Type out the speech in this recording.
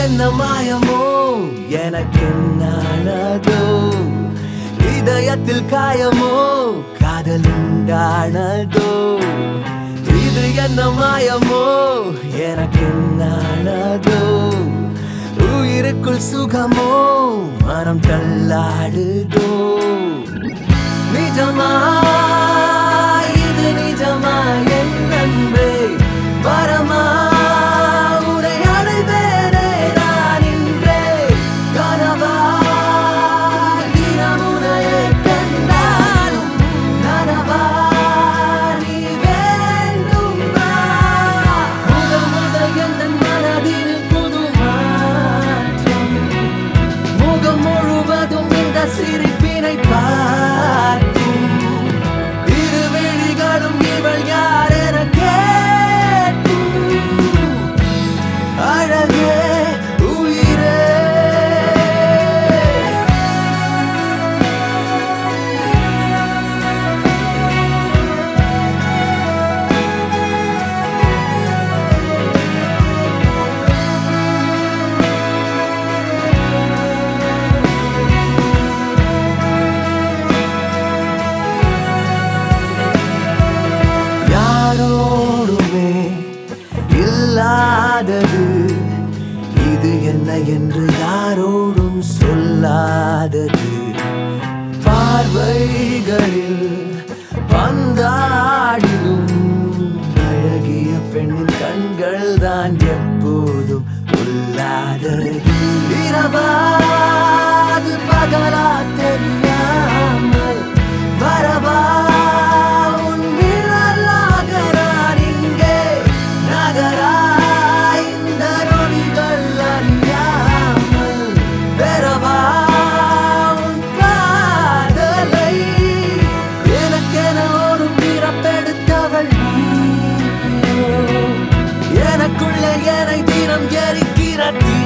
என்ன மாயமோ எனக்கென்னானதோ இதயத்தில் காயமோ காதல் உண்டானதோ இது என்ன மாயமோ எனக்கென்னானதோ உயிருக்குள் சுகமோ மனம் தள்ளாடுதோ நிஜமா இது நிஜமா என் அன்பே வரமா உனை அடைவேனே நான் இன்றே கனவா தினம் உனையே கண்டாலும் நனவா நீ வேண்டுமா முதல் முதல் எந்தன் மனதில் புது மாற்றம் முகம் முழுவதும் இந்த சிரிப்பினை பார்க்கும் இரு விழிகளும் இவள் யார் என கேட்கும் அழகே உயிரே யாரோடுமே இல்லாதது இது என்ன என்று யாரோடும் சொல்லாதது பார்வைகளில் பந்தாடிடும் அழகிய பெண்ணின் கண்கள் தான் எப்போதும் கொல்லாதது இரவாது பகலா தெரியாமல் வரவா உன் நிழலாக நான் இங்கே நகரா இந்த நொடிகள் அறியாமல் பெறவா உன் காதலை எனக்கென ஒரு பிறப்பெடுத்தவள் நீயோ. எனக்குள்ளே என்னை தினம் எரிக்கிற தீ